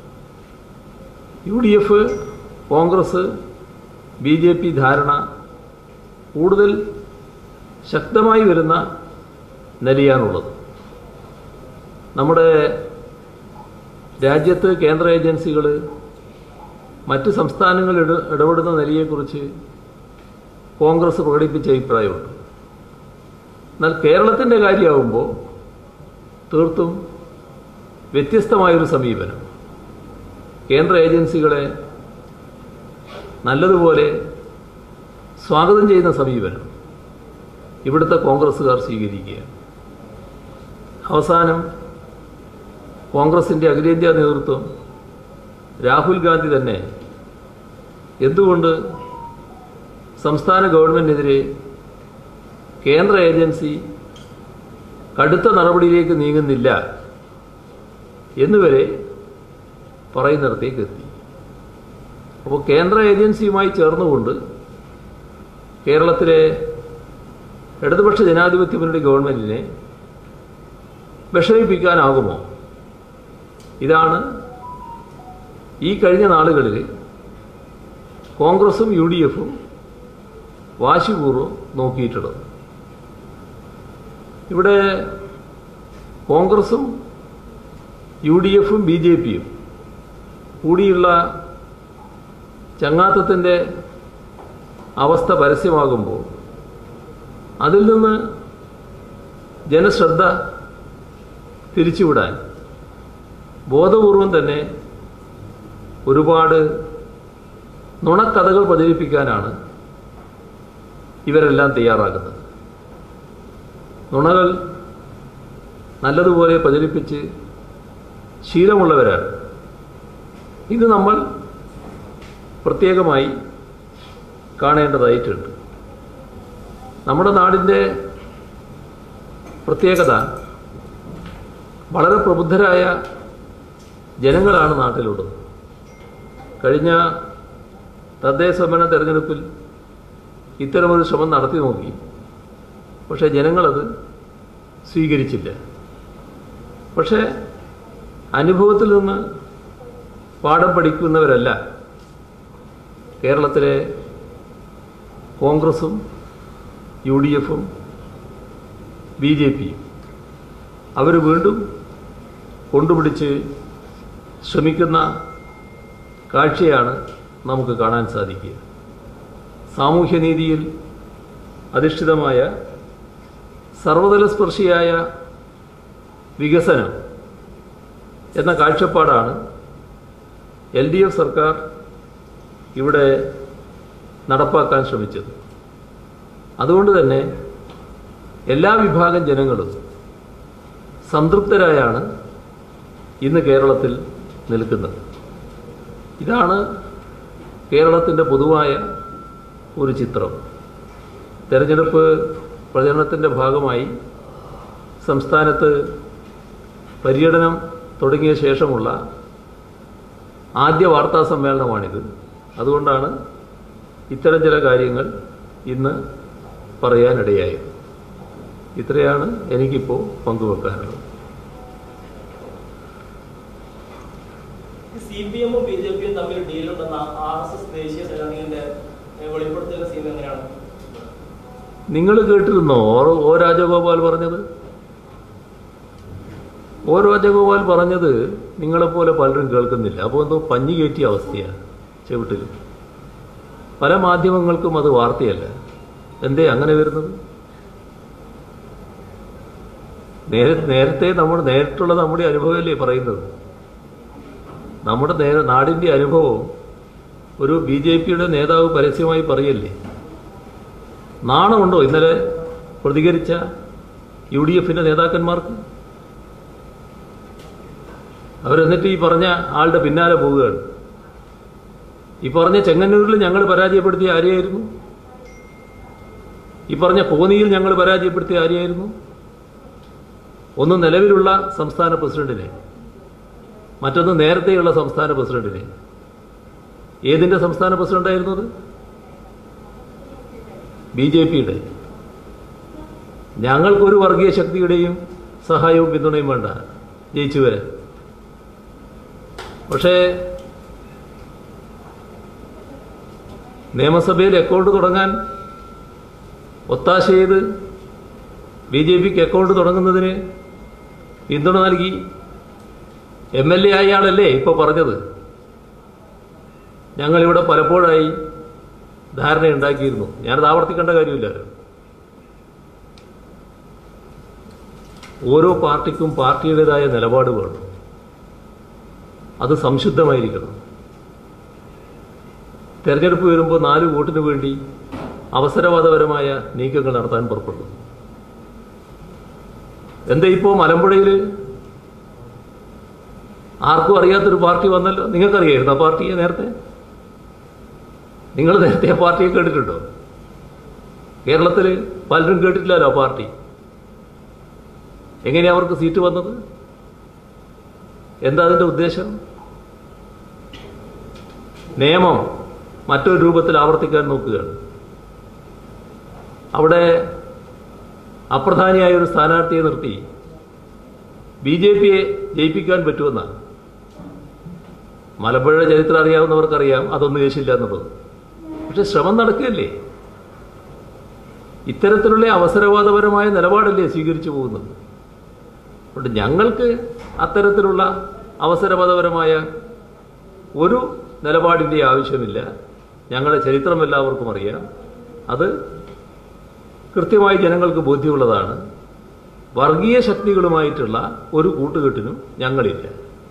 U D F Congress B J P ധാരണ കൂടുതൽ ശക്തമായി വരുന്ന നിലയാണുള്ളത് നമ്മുടെ രാജ്യത്ത് കേന്ദ്ര ഏജൻസികൾ മറ്റ് സംസ്ഥാനങ്ങൾ ഇട ഇടപെടുന്ന നിലയെക്കുറിച്ച് കോൺഗ്രസ് പ്രകടിപ്പിച്ച അഭിപ്രായമുണ്ട് എന്നാൽ കേരളത്തിൻ്റെ കാര്യമാകുമ്പോൾ തീർത്തും വ്യത്യസ്തമായൊരു സമീപനം കേന്ദ്ര ഏജൻസികളെ നല്ലതുപോലെ സ്വാഗതം ചെയ്യുന്ന സമീപനം ഇവിടുത്തെ കോൺഗ്രസ്സുകാർ സ്വീകരിക്കുകയാണ് അവസാനം കോൺഗ്രസിൻ്റെ അഖിലേന്ത്യാ നേതൃത്വം രാഹുൽ ഗാന്ധി തന്നെ എന്തുകൊണ്ട് സംസ്ഥാന ഗവൺമെൻറ്റിനെതിരെ കേന്ദ്ര ഏജൻസി കടുത്ത നടപടിയിലേക്ക് നീങ്ങുന്നില്ല എന്നുവരെ പറയുന്നിടത്തേക്ക് എത്തി അപ്പോൾ കേന്ദ്ര ഏജൻസിയുമായി ചേർന്നുകൊണ്ട് കേരളത്തിലെ ഇടതുപക്ഷ ജനാധിപത്യ മുന്നണി ഗവൺമെൻറ്റിനെ വിഷമിപ്പിക്കാനാകുമോ ഇതാണ് ഈ കഴിഞ്ഞ നാളുകളിൽ കോൺഗ്രസും യു ഡി എഫും വാശിപൂർവ്വം നോക്കിയിട്ടുള്ളത് ഇവിടെ കോൺഗ്രസും യു ഡി എഫും ബി ജെ പിയും കൂടിയുള്ള ചങ്ങാത്തത്തിൻ്റെ അവസ്ഥ പരസ്യമാകുമ്പോൾ അതിൽ നിന്ന് ജനശ്രദ്ധ തിരിച്ചുവിടാൻ ബോധപൂർവം തന്നെ ഒരുപാട് നുണക്കഥകൾ പ്രചരിപ്പിക്കാനാണ് ഇവരെല്ലാം തയ്യാറാകുന്നത് നുണകൾ നല്ലതുപോലെ പ്രചരിപ്പിച്ച് ശീലമുള്ളവരാണ് ഇത് നമ്മൾ പ്രത്യേകമായി കാണേണ്ടതായിട്ടുണ്ട് നമ്മുടെ നാടിൻ്റെ പ്രത്യേകത വളരെ പ്രബുദ്ധരായ ജനങ്ങളാണ് നാട്ടിലുള്ളത് കഴിഞ്ഞ തദ്ദേശ ഭരണ തെരഞ്ഞെടുപ്പിൽ ഇത്തരമൊരു ശ്രമം നടത്തി നോക്കി പക്ഷേ ജനങ്ങളത് സ്വീകരിച്ചില്ല പക്ഷേ അനുഭവത്തിൽ നിന്ന് പാഠം പഠിക്കുന്നവരല്ല കേരളത്തിലെ കോൺഗ്രസും യു ഡി എഫും ബി ജെ പിയും അവർ വീണ്ടും കൊണ്ടുപിടിച്ച് ശ്രമിക്കുന്ന കാഴ്ചയാണ് നമുക്ക് കാണാൻ സാധിക്കുക സാമൂഹ്യനീതിയിൽ അധിഷ്ഠിതമായ സർവതലസ്പർശിയായ വികസനം എന്ന കാഴ്ചപ്പാടാണ് എൽ ഡി എഫ് സർക്കാർ ഇവിടെ നടപ്പാക്കാൻ ശ്രമിച്ചത് അതുകൊണ്ട് തന്നെ എല്ലാ വിഭാഗം ജനങ്ങളും സംതൃപ്തരായാണ് ഇന്ന് കേരളത്തിൽ നിൽക്കുന്നത് ഇതാണ് കേരളത്തിൻ്റെ പൊതുവായ ഒരു ചിത്രം തെരഞ്ഞെടുപ്പ് പ്രചരണത്തിൻ്റെ ഭാഗമായി സംസ്ഥാനത്ത് പര്യടനം തുടങ്ങിയ ശേഷമുള്ള ആദ്യ വാർത്താ സമ്മേളനമാണിത് അതുകൊണ്ടാണ് ഇത്തരം ചില കാര്യങ്ങൾ ഇന്ന് പറയാനിടയായത് ഇത്രയാണ് എനിക്കിപ്പോൾ പങ്കുവെക്കാനുള്ളത് സി പി എമ്മും ബി ജെ പിയും തമ്മിൽ ഡീലുണ്ടെന്ന ആർ എസ് എസ് ദേശീയ സൈനികന്റെ വെളിപ്പെടുത്തൽ സീൻ എങ്ങനെയാണ് നിങ്ങൾ കേട്ടിരുന്നോ ഓ- ഓ രാജഗോപാൽ പറഞ്ഞത് ഓ രാജഗോപാൽ പറഞ്ഞത് നിങ്ങളെപ്പോലെ പലരും കേൾക്കുന്നില്ല അപ്പോൾ എന്തോ പഞ്ഞി കയറ്റിയ അവസ്ഥയാണ് ചെവിട്ടിൽ പല മാധ്യമങ്ങൾക്കും അത് വാർത്തയല്ല എന്തേ അങ്ങനെ വരുന്നത് നേരെ നേരത്തെ നമ്മൾ നേരിട്ടുള്ള നമ്മുടെ അനുഭവമല്ലേ പറയുന്നത് നമ്മുടെ നേ- നാടിന്റെ അനുഭവം ഒരു ബി ജെ പിയുടെ നേതാവ് പരസ്യമായി പറയല്ലേ നാണമുണ്ടോ ഇന്നലെ പ്രതികരിച്ച യു ഡി എഫിന്റെ നേതാക്കന്മാർക്ക് അവരെന്നിട്ട് ഈ പറഞ്ഞ ആളുടെ പിന്നാലെ പോവുകയാണ് ഈ പറഞ്ഞ ചെങ്ങന്നൂരിൽ ഞങ്ങൾ പരാജയപ്പെടുത്തിയ ആരെയായിരുന്നു ഈ പറഞ്ഞ കോന്നിയിൽ ഞങ്ങൾ പരാജയപ്പെടുത്തിയ ആരെയായിരുന്നു ഒന്ന് നിലവിലുള്ള സംസ്ഥാന പ്രസിഡന്റിനെ മറ്റൊന്ന് നേരത്തെയുള്ള സംസ്ഥാന പ്രസിഡന്റിനെ ഏതിന്റെ സംസ്ഥാന പ്രസിഡന്റായിരുന്നു അത് ബി ജെ പിയുടെ ഞങ്ങൾക്കൊരു വർഗീയ ശക്തിയുടെയും സഹായവും പിന്തുണയും വേണ്ട ജയിച്ചു വരാൻ പക്ഷേ നിയമസഭയിൽ അക്കൗണ്ട് തുടങ്ങാൻ ഒത്താശ ചെയ്ത് ബി ജെ പിക്ക് അക്കൗണ്ട് തുടങ്ങുന്നതിന് പിന്തുണ നൽകി എം എൽ എ ആയ ആളല്ലേ ഇപ്പോൾ പറഞ്ഞത് ഞങ്ങളിവിടെ പലപ്പോഴായി ധാരണയുണ്ടാക്കിയിരുന്നു ഞാനത് ആവർത്തിക്കേണ്ട കാര്യമില്ലല്ലോ ഓരോ പാർട്ടിക്കും പാർട്ടിയുടേതായ നിലപാട് വേണം അത് സംശുദ്ധമായിരിക്കണം തെരഞ്ഞെടുപ്പ് വരുമ്പോൾ നാല് വോട്ടിന് വേണ്ടി അവസരവാദപരമായ നീക്കങ്ങൾ നടത്താൻ പുറപ്പെട്ടു എന്താ ഇപ്പോൾ മലമ്പുഴയിൽ ആർക്കും അറിയാത്തൊരു പാർട്ടി വന്നല്ലോ നിങ്ങൾക്കറിയായിരുന്നു ആ പാർട്ടിയെ നേരത്തെ നിങ്ങൾ നേരത്തെ ആ പാർട്ടിയെ കേട്ടിട്ടുണ്ടോ കേരളത്തിൽ പലരും കേട്ടിട്ടില്ലല്ലോ ആ പാർട്ടി എങ്ങനെയാ അവർക്ക് സീറ്റ് വന്നത് എന്താ അതിന്റെ ഉദ്ദേശം നിയമം മറ്റൊരു രൂപത്തിൽ ആവർത്തിക്കാൻ നോക്കുകയാണ് അവിടെ അപ്രധാനിയായ ഒരു സ്ഥാനാർത്ഥിയെ നിർത്തി ബി ജെ പിയെ ജയിപ്പിക്കാൻ പറ്റുമെന്നാണ് മലമ്പുഴ ചരിത്രം അറിയാവുന്നവർക്കറിയാം അതൊന്നും യേശില്ല എന്നുള്ളത് പക്ഷെ ശ്രമം നടക്കുകയല്ലേ ഇത്തരത്തിലുള്ള അവസരവാദപരമായ നിലപാടല്ലേ സ്വീകരിച്ചു പോകുന്നത് അതുകൊണ്ട് ഞങ്ങൾക്ക് അത്തരത്തിലുള്ള അവസരവാദപരമായ ഒരു നിലപാടിൻ്റെ ആവശ്യമില്ല ഞങ്ങളുടെ ചരിത്രം എല്ലാവർക്കും അറിയാം അത് കൃത്യമായി ജനങ്ങൾക്ക് ബോധ്യമുള്ളതാണ് വർഗീയ ശക്തികളുമായിട്ടുള്ള ഒരു കൂട്ടുകെട്ടിനും ഞങ്ങളില്ല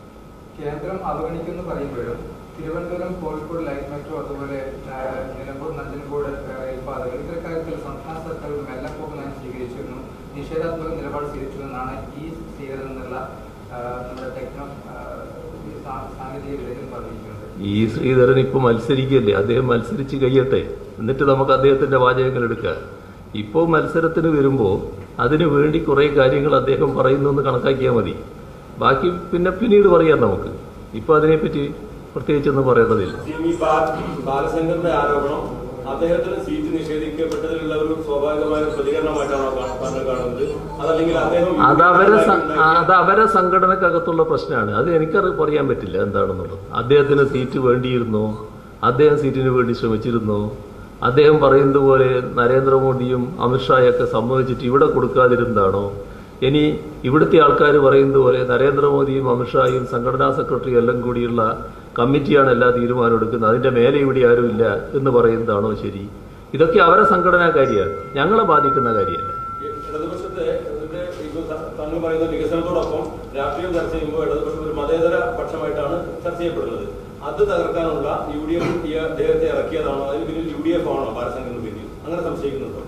കേന്ദ്രം അവഗണിക്കുന്നു പറയുമ്പോഴും തിരുവനന്തപുരം കോഴിക്കോട് ലൈറ്റ് മെട്രോ അതുപോലെ ആ, നിലമ്പൂർ നഞ്ചൻകോട് ആ, റെയിൽപാതകൾ ഇത്തരക്കാര്യത്തിൽ സംസ്ഥാന സർക്കാർ ഒരു മെല്ലപ്പോക്ക് നയം സ്വീകരിച്ചിരുന്നു നിഷേധാത്മക നിലപാട് സ്വീകരിച്ചു എന്നാണ് ഈ സീരിയൽ നിന്നുള്ള ആ, നമ്മുടെ ടെക്നോ ആ, ഈ സാ- സാങ്കേതിക വിദഗ്ധൻ പറഞ്ഞിരിക്കുന്നത് ഈ ശ്രീധരൻ ഇപ്പൊ മത്സരിക്കല്ലേ അദ്ദേഹം മത്സരിച്ച് കഴിയട്ടെ എന്നിട്ട് നമുക്ക് അദ്ദേഹത്തിന്റെ വാചകങ്ങൾ എടുക്കാം ഇപ്പോൾ മത്സരത്തിന് വരുമ്പോൾ അതിനു വേണ്ടി കുറെ കാര്യങ്ങൾ അദ്ദേഹം പറയുന്നു എന്ന് കണക്കാക്കിയാൽ മതി ബാക്കി പിന്നെ പിന്നീട് പറയാം നമുക്ക് ഇപ്പൊ അതിനെപ്പറ്റി പ്രത്യേകിച്ചൊന്നും പറയേണ്ടതില്ല ഈ ബാ- ബാലശങ്കറിന്റെ ആരോപണം അദ്ദേഹത്തിന് സീറ്റ് നിഷേധിക്കപ്പെട്ടതിലുള്ള ഒരു സ്വാഭാവികമായ ഒരു പ്രതികരണമായിട്ടാണോ കാ- താങ്കൾ കാണുന്നത് അതല്ലെങ്കിൽ അദ്ദേഹം അത് അവരെ സ- അത് അവരെ സംഘടനക്കകത്തുള്ള പ്രശ്നമാണ് അത് എനിക്കത് പറയാൻ പറ്റില്ല എന്താണെന്നുള്ളത് അദ്ദേഹത്തിന് സീറ്റ് വേണ്ടിയിരുന്നോ അദ്ദേഹം സീറ്റിന് വേണ്ടി ശ്രമിച്ചിരുന്നോ അദ്ദേഹം പറയുന്നത് പോലെ നരേന്ദ്രമോദിയും അമിത്ഷായൊക്കെ സമ്മതിച്ചിട്ട് ഇവിടെ കൊടുക്കാതിരുന്നതാണോ ഇനി ഇവിടുത്തെ ആൾക്കാർ പറയുന്നത് പോലെ നരേന്ദ്രമോദിയും അമിത്ഷായും സംഘടനാ സെക്രട്ടറിയും എല്ലാം കൂടിയുള്ള കമ്മിറ്റിയാണ് എല്ലാ തീരുമാനം എടുക്കുന്നത് അതിന്റെ മേലെ ഇവിടെ ആരുമില്ല എന്ന് പറയുന്നതാണോ ശരി ഇതൊക്കെ അവരെ സംഘടനാ കാര്യമാണ് ഞങ്ങളെ ബാധിക്കുന്ന കാര്യമല്ല ഈ ഇടതുപക്ഷത്തെ ഇതിന്റെ ഇപ്പൊ ത- താങ്കൾ പറയുന്ന വികസനത്തോടൊപ്പം രാഷ്ട്രീയം ചർച്ച ചെയ്യുമ്പോൾ ഇടതുപക്ഷം ഒരു മതേതര പക്ഷമായിട്ടാണ് ചർച്ച ചെയ്യപ്പെടുന്നത് അത് തകർക്കാനുള്ള യു ഡി എഫ് ഈ അദ്ദേഹത്തെ ഇറക്കിയതാണോ അതിന് പിന്നിൽ യു ഡി എഫ് ആണോ ബാലശങ്കറിന് പിന്നിൽ അങ്ങനെ സംശയിക്കുന്നുണ്ടോ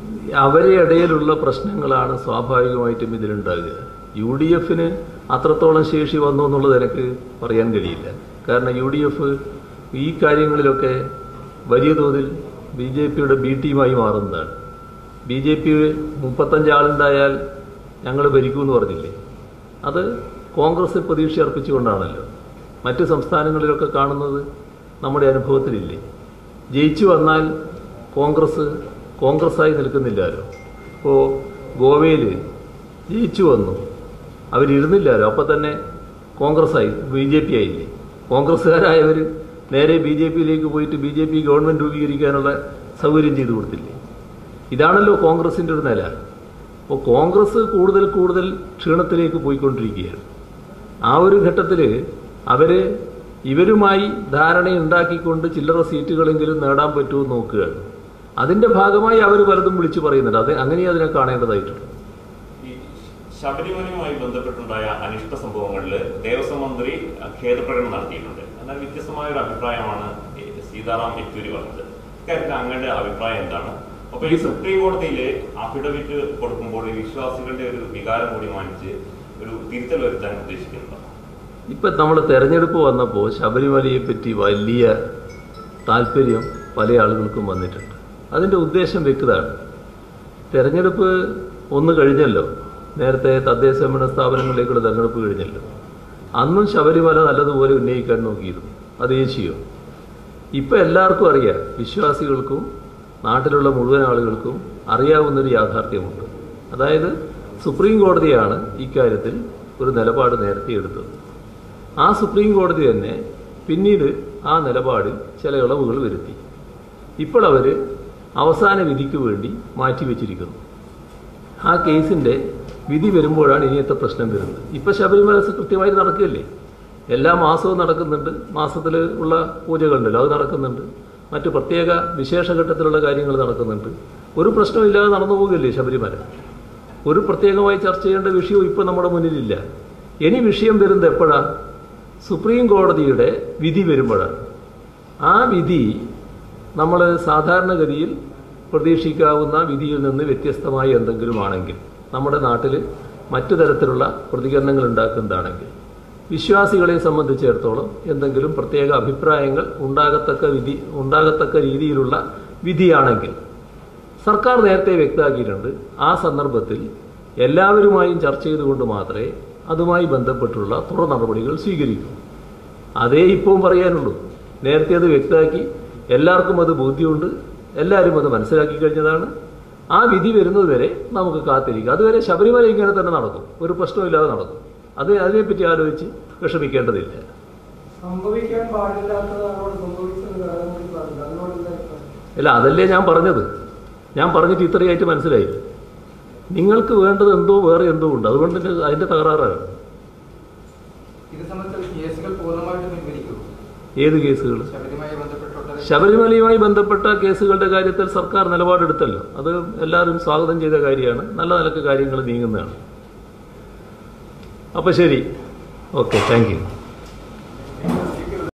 അവരെ ഇടയിലുള്ള പ്രശ്നങ്ങളാണ് സ്വാഭാവികമായിട്ടും ഇതിലുണ്ടാകുക യു ഡി എഫിന് അത്രത്തോളം ശേഷി വന്നു എന്നുള്ളത് എനിക്ക് പറയാൻ കഴിയില്ല കാരണം യു ഡി എഫ് ഈ കാര്യങ്ങളിലൊക്കെ വലിയ തോതിൽ ബി ജെ പിയുടെ ബി ടീമായി മാറുന്നതാണ് ബി ജെ പി മുപ്പത്തഞ്ച് ആളുണ്ടായാൽ ഞങ്ങൾ ഭരിക്കുമെന്ന് പറഞ്ഞില്ലേ അത് കോൺഗ്രസ് പ്രതീക്ഷ അർപ്പിച്ചുകൊണ്ടാണല്ലോ മറ്റ് സംസ്ഥാനങ്ങളിലൊക്കെ കാണുന്നത് നമ്മുടെ അനുഭവത്തിലില്ലേ ജയിച്ചു വന്നാൽ കോൺഗ്രസ് കോൺഗ്രസ്സായി നിൽക്കുന്നില്ലല്ലോ ഇപ്പോൾ ഗോവയിൽ ജയിച്ചു വന്നു അവരിരുന്നില്ലല്ലോ അപ്പം തന്നെ കോൺഗ്രസ്സായി ബി ജെ പി ആയില്ലേ കോൺഗ്രസ്സുകാരായവർ നേരെ ബി ജെ പിയിലേക്ക് പോയിട്ട് ബി ജെ പി ഗവൺമെൻറ് രൂപീകരിക്കാനുള്ള സൗകര്യം ചെയ്തു കൊടുത്തില്ലേ ഇതാണല്ലോ കോൺഗ്രസിൻ്റെ ഒരു നില അപ്പോൾ കോൺഗ്രസ് കൂടുതൽ കൂടുതൽ ക്ഷീണത്തിലേക്ക് പോയിക്കൊണ്ടിരിക്കുകയാണ് ആ ഒരു ഘട്ടത്തിൽ അവര് ഇവരുമായി ധാരണയുണ്ടാക്കിക്കൊണ്ട് ചില്ലറ സീറ്റുകളെങ്കിലും നേടാൻ പറ്റുമോ എന്ന് നോക്കുകയാണ് അതിന്റെ ഭാഗമായി അവർ പലതും വിളിച്ചു പറയുന്നുണ്ട് അത് അങ്ങനെ അതിനെ കാണേണ്ടതായിട്ടുണ്ട് ഈ ശബരിമലയുമായി ബന്ധപ്പെട്ടുണ്ടായ അനിഷ്ട സംഭവങ്ങളിൽ ദേവസ്വം മന്ത്രി ഖേദപ്രകടനം നടത്തിയിട്ടുണ്ട് എന്നാൽ വ്യത്യസ്തമായ ഒരു അഭിപ്രായമാണ് ഈ സീതാറാം യെച്ചൂരി പറഞ്ഞത് ഇക്കാര്യത്തിൽ അങ്ങയുടെ അഭിപ്രായം എന്താണ് അപ്പൊ ഈ സുപ്രീം കോടതിയിൽ അഫിഡവിറ്റ് കൊടുക്കുമ്പോൾ ഈ വിശ്വാസികളുടെ ഒരു വികാരം കൂടി മാനിച്ച് ഒരു തിരുത്തൽ വരുത്താൻ ഉദ്ദേശിക്കുന്നുണ്ടോ ഇപ്പൊ നമ്മൾ തെരഞ്ഞെടുപ്പ് വന്നപ്പോൾ ശബരിമലയെ പറ്റി വലിയ താല്പര്യം പല ആളുകൾക്കും വന്നിട്ടുണ്ട് അതിന്റെ ഉദ്ദേശം വ്യക്തമാണ് തെരഞ്ഞെടുപ്പ് ഒന്ന് കഴിഞ്ഞല്ലോ നേരത്തെ തദ്ദേശ ഭരണ സ്ഥാപനങ്ങളിലേക്കുള്ള തെരഞ്ഞെടുപ്പ് കഴിഞ്ഞല്ലോ അന്നും ശബരിമല നല്ലതുപോലെ ഉന്നയിക്കാൻ നോക്കിയിരുന്നു അത് ദേശീയം ഇപ്പൊ എല്ലാവർക്കും അറിയാം വിശ്വാസികൾക്കും നാട്ടിലുള്ള മുഴുവൻ ആളുകൾക്കും അറിയാവുന്നൊരു യാഥാർത്ഥ്യമുണ്ട് അതായത് സുപ്രീം കോടതിയാണ് ഇക്കാര്യത്തിൽ ഒരു നിലപാട് നേരത്തെ എടുത്തത് ആ സുപ്രീം കോടതി തന്നെ പിന്നീട് ആ നിലപാടിൽ ചില ഇളവുകൾ വരുത്തി ഇപ്പോൾ അവർ അവസാന വിധിക്ക് വേണ്ടി മാറ്റിവെച്ചിരിക്കുന്നു ആ കേസിന്റെ വിധി വരുമ്പോഴാണ് ഇനിയത്തെ പ്രശ്നം വരുന്നത് ഇപ്പൊ ശബരിമല കൃത്യമായി നടക്കുകയല്ലേ എല്ലാ മാസവും നടക്കുന്നുണ്ട് മാസത്തിൽ ഉള്ള പൂജകളുണ്ടല്ലോ അത് നടക്കുന്നുണ്ട് മറ്റു പ്രത്യേക വിശേഷഘട്ടത്തിലുള്ള കാര്യങ്ങൾ നടക്കുന്നുണ്ട് ഒരു പ്രശ്നമില്ലാതെ നടന്നു പോകുകയല്ലേ ശബരിമല ഒരു പ്രത്യേകമായി ചർച്ച ചെയ്യേണ്ട വിഷയവും ഇപ്പൊ നമ്മുടെ മുന്നിലില്ല ഇനി വിഷയം വരുന്നത് എപ്പോഴാ സുപ്രീം കോടതിയുടെ വിധി വരുമ്പോഴാണ് ആ വിധി നമ്മൾ സാധാരണഗതിയിൽ പ്രതീക്ഷിക്കാവുന്ന വിധിയിൽ നിന്ന് വ്യത്യസ്തമായി എന്തെങ്കിലും ആണെങ്കിൽ നമ്മുടെ നാട്ടിൽ മറ്റു തരത്തിലുള്ള പ്രതികരണങ്ങൾ ഉണ്ടാക്കുന്നതാണെങ്കിൽ വിശ്വാസികളെ സംബന്ധിച്ചിടത്തോളം എന്തെങ്കിലും പ്രത്യേക അഭിപ്രായങ്ങൾ ഉണ്ടാകത്തക്ക വിധി ഉണ്ടാകത്തക്ക രീതിയിലുള്ള വിധിയാണെങ്കിൽ സർക്കാർ നേരത്തെ വ്യക്തമാക്കിയിട്ടുണ്ട് ആ സന്ദർഭത്തിൽ എല്ലാവരുമായും ചർച്ച ചെയ്തുകൊണ്ട് മാത്രമേ അതുമായി ബന്ധപ്പെട്ടുള്ള തുടർ നടപടികൾ സ്വീകരിക്കൂ അതേ ഇപ്പവും പറയാനുള്ളൂ നേരത്തെ അത് വ്യക്തമാക്കി എല്ലാവർക്കും അത് ബോധ്യമുണ്ട് എല്ലാവരും അത് മനസ്സിലാക്കി കഴിഞ്ഞതാണ് ആ വിധി വരുന്നത് വരെ നമുക്ക് കാത്തിരിക്കാം അതുവരെ ശബരിമല ഇങ്ങനെ തന്നെ നടക്കും ഒരു പ്രശ്നമില്ലാതെ നടക്കും അത് അതിനെപ്പറ്റി ആലോചിച്ച് വിഷമിക്കേണ്ടതില്ല സംഭവിക്കാൻ പാടില്ലാത്തതാണ് അവിടെ സംഭവിച്ചത് കാരണം കൂടി പറഞ്ഞു അതിനോട് എന്താ അഭിപ്രായം? അല്ല അതല്ലേ ഞാൻ പറഞ്ഞത് ഞാൻ പറഞ്ഞിട്ട് ഇത്രയായിട്ട് മനസ്സിലായി നിങ്ങൾക്ക് വേണ്ടത് എന്തോ വേറെ എന്തോ ഉണ്ട് അതുകൊണ്ട് തന്നെ അതിന്റെ തകരാറാണ് ഇത് സംബന്ധിച്ച കേസുകൾ പൂർണ്ണമായിട്ട് പിൻവലിക്കും ഏത് കേസുകൾ ശബരിമലയുമായി ബന്ധപ്പെട്ട ശബരിമലയുമായി ബന്ധപ്പെട്ട കേസുകളുടെ കാര്യത്തിൽ സർക്കാർ നിലപാടെടുത്തല്ലോ അത് എല്ലാവരും സ്വാഗതം ചെയ്ത കാര്യമാണ് നല്ല നിലക്ക് കാര്യങ്ങൾ നീങ്ങുന്നതാണ് അപ്പൊ ശരി ഓക്കെ താങ്ക് യു